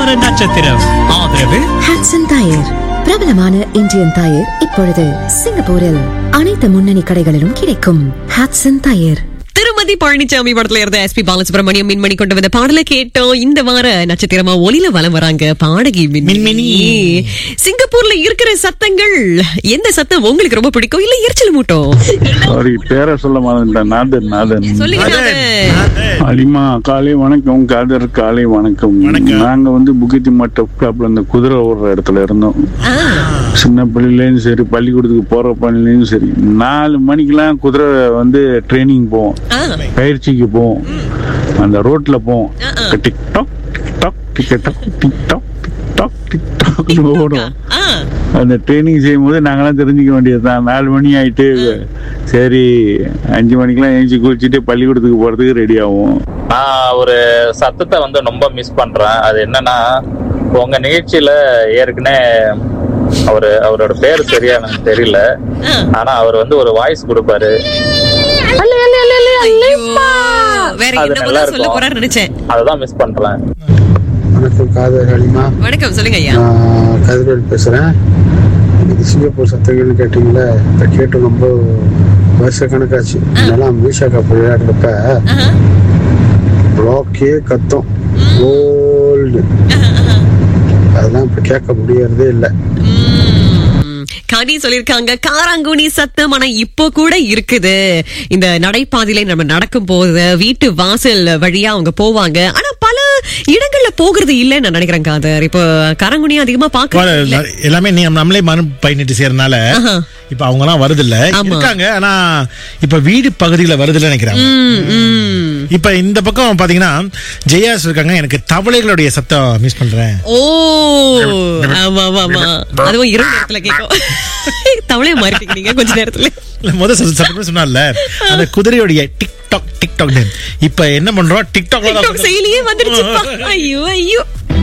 வார நட்சத்திரம் ஆதரவு ஹாட்சன் டயர் பிரபலமான இந்தியன் டயர் இப்பொழுது சிங்கப்பூரில் அனைத்து முன்னணி கடைகளிலும் கிடைக்கும் ஹாட்சன் டயர் திருமதி பழனிசாமி படத்துல இருந்த எஸ் பி பாலசுப்ரமணியம் மின்மணி கொண்டு வந்த பாடலை கேட்டோம் இந்த வார நட்சத்திரமா ஒலில வலம் வராங்க பாடகி மின்மினி சிங்கப்பூர்ல இருக்கிற சத்தங்கள் எந்த சத்தம் உங்களுக்கு ரொம்ப பிடிக்கும் இல்ல எரிச்சல் மூட்டும் சாரி பேரை சொல்ல மறந்துட்டேன் நாதன் நாதன் சொல்லுங்க நாதன். அலிமா காலை வணக்கம் காதர் காலை வணக்கம் நாங்க வந்து புக்கித்தி மட்ட கிளப்ல இந்த குதிரை ஓடுற இடத்துல இருந்தோம் ஆ, சின்ன பள்ளியிலயும் சரி பள்ளிக்கூடத்துக்கு போற பள்ளியிலயும் சரி நாலு மணிக்கெல்லாம் குதிரை வந்து ட்ரைனிங் போவோம் ஆ, பயிற்சிக்கு போவோம் அந்த ரோட்ல போவோம் ஆ, ஆ. Tick tock tick tock tick tock tick tock tick tock tick டாக்னு ஓடும் ஆ. அந்த ட்ரைனிங் செய்யும் போது நாங்களாம் தெரிஞ்சுக்க வேண்டியதுதான் நாலு மணி ஆயிட்டு சரி அஞ்சு மணிக்கெல்லாம் எழுச்சி குளிச்சுட்டு பள்ளிக்கூடத்துக்கு போறதுக்கு ரெடி ஆகும் நான் ஒரு சத்தத்தை வந்து ரொம்ப மிஸ் பண்றேன் அது என்னன்னா உங்க நிகழ்ச்சியில ஏற்கனவே அவரு அவரோட பேர் சரியா எனக்கு தெரியல ஆனா அவர் வந்து ஒரு வாய்ஸ் கொடுப்பாரு ஐயோ, வேற அது என்ன நல்லா சொல்ல இருக்கும். போறாரு நினைச்சேன் அததான் மிஸ் பண்றேன் வணக்கம் காதர் ஹலிமா வணக்கம் சொல்லுங்க ஐயா நான் கதிரவேல் பேசுகிறேன் இது சிங்கப்பூர் சத்தங்கள்னு கேட்டிங்களே இப்போ கேட்டு ரொம்ப வருஷ கணக்காச்சு இதெல்லாம் மீஷா கப் விளையாடுறப்ப ஆஹா. பிளாக்கே கத்தும் கோல்டு அதெல்லாம் இப்போ கேட்க முடியறதே இல்லை ம், கனி சொல்லிருக்காங்க காராங்குனி சத்தம் ஆனா இப்போ கூட இருக்குது இந்த நடைபாதையில நம்ம நடக்கும் போது வீட்டு வாசல் வழியா அவங்க போவாங்க ஆனா பல இடங்கள்ல போகிறது இல்லைன்னு நான் நினைக்கிறேன் காதர் இப்போ காராங்குனி அதிகமா பாக்க இல்ல. எல்லாமே நீ நம்மளே மனம் பயணிட்டு செய்யறதுனால ஆஹா. இப்ப அவங்க எல்லாம் வருது இல்ல ஆமா. இருக்காங்க ஆனா இப்ப வீடு பகுதியில வருது இல்ல நினைக்கிறேன் ம், ம். இப்ப இந்த பக்கம் பாத்தீங்கன்னா ஜெயாஸ் இருக்காங்க எனக்கு தவளைகளுடைய சத்தம் மிஸ் பண்றேன் ஓ ஆமா ஆமா ஆமா அதுவும் இரண்டு இடத்துல கேட்கும் தவளைய மாறிட்டீங்க நீங்க கொஞ்ச நேரத்துல இல்ல முத சத்தம் சொன்னால அந்த குதிரையுடைய டிக்டாக் டிக்டாக் இப்ப என்ன பண்றோம் டிக்டாக்ல TikTok செயலியே வந்துருச்சு ஐயோ ஐயோ